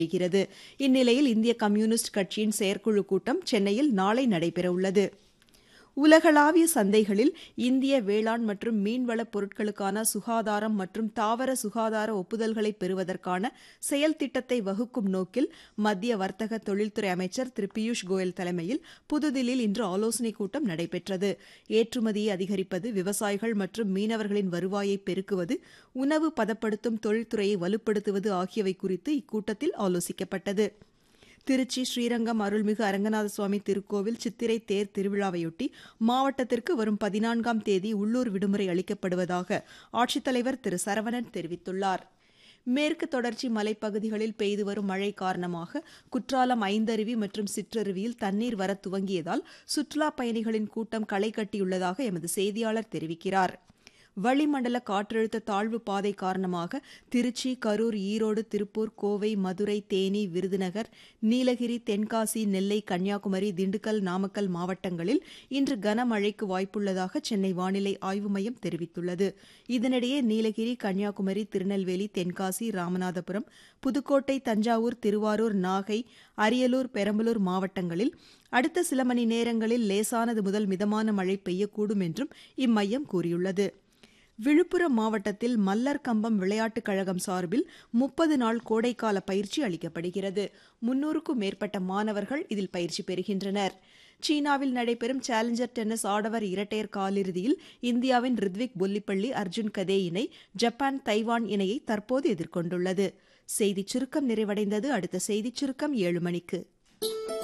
வருகிறது இந்நிலையில் இந்திய கம்யூனிஸ்ட் கட்சியின் செயற்குழு கூட்டம் சென்னையில் நாளை நடைபெறவுள்ளது உலகளாவிய சந்தைகளில் இந்திய வேளாண் மற்றும் மீன்வளப் பொருட்களுக்கான சுகாதாரம் மற்றும் தாவர சுகாதார ஒப்புதல்களை பெறுவதற்கான செயல் திட்டத்தை வகுக்கும் நோக்கில் மத்திய வர்த்தக தொழில்துறை அமைச்சர் திரு பியூஷ் கோயல் தலைமையில் புதுதில்லியில் இன்று ஆலோசனைக் கூட்டம் நடைபெற்றது ஏற்றுமதியை அதிகரிப்பது விவசாயிகள் மற்றும் மீனவர்களின் வருவாயை பெருக்குவது உணவு பதப்படுத்தும் தொழில்துறையை வலுப்படுத்துவது ஆகியவை குறித்து இக்கூட்டத்தில் ஆலோசிக்கப்பட்டது திருச்சி ஸ்ரீரங்கம் அருள்மிகு அரங்கநாத சுவாமி திருக்கோவில் சித்திரை தேர் திருவிழாவையொட்டி மாவட்டத்திற்கு வரும் பதினான்காம் தேதி உள்ளூர் விடுமுறை அளிக்கப்படுவதாக ஆட்சித்தலைவர் திரு சரவணன் தெரிவித்துள்ளார் மேற்கு தொடர்ச்சி மலைப்பகுதிகளில் பெய்து வரும் மழை காரணமாக குற்றாலம் ஐந்தருவி மற்றும் சிற்றருவியில் தண்ணீர் வர துவங்கியதால் சுற்றுலாப் பயணிகளின் கூட்டம் களை கட்டியுள்ளதாக எமது செய்தியாளர் தெரிவிக்கிறார் வளிமண்டல காற்றழுத்த தாழ்வு பாதை காரணமாக திருச்சி கரூர் ஈரோடு திருப்பூர் கோவை மதுரை தேனி விருதுநகர் நீலகிரி தென்காசி நெல்லை கன்னியாகுமரி திண்டுக்கல் நாமக்கல் மாவட்டங்களில் இன்று கனமழைக்கு வாய்ப்புள்ளதாக சென்னை வானிலை ஆய்வு மையம் தெரிவித்துள்ளது இதனிடையே நீலகிரி கன்னியாகுமரி திருநெல்வேலி தென்காசி ராமநாதபுரம் புதுக்கோட்டை தஞ்சாவூர் திருவாரூர் நாகை அரியலூர் பெரம்பலூர் மாவட்டங்களில் அடுத்த சில மணி நேரங்களில் லேசானது முதல் மிதமான மழை பெய்யக்கூடும் என்றும் இம்மையம் கூறியுள்ளது விழுப்புரம் மாவட்டத்தில் மல்லர் கம்பம் விளையாட்டுக் கழகம் சார்பில் முப்பது நாள் கோடைக்கால பயிற்சி அளிக்கப்படுகிறது முன்னூறுக்கும் மேற்பட்ட மாணவர்கள் இதில் பயிற்சி பெறுகின்றனர் சீனாவில் நடைபெறும் சேலஞ்சர் டென்னிஸ் ஆடவர் இரட்டையர் காலிறுதியில் இந்தியாவின் ரித்விக் பொல்லிப்பள்ளி அர்ஜுன் கதே இணை ஜப்பான் தைவான் இணையை தற்போது எதிர்கொண்டுள்ளது செய்திச் சுருக்கம் நிறைவடைந்தது அடுத்த செய்திச் சுருக்கம் ஏழு மணிக்கு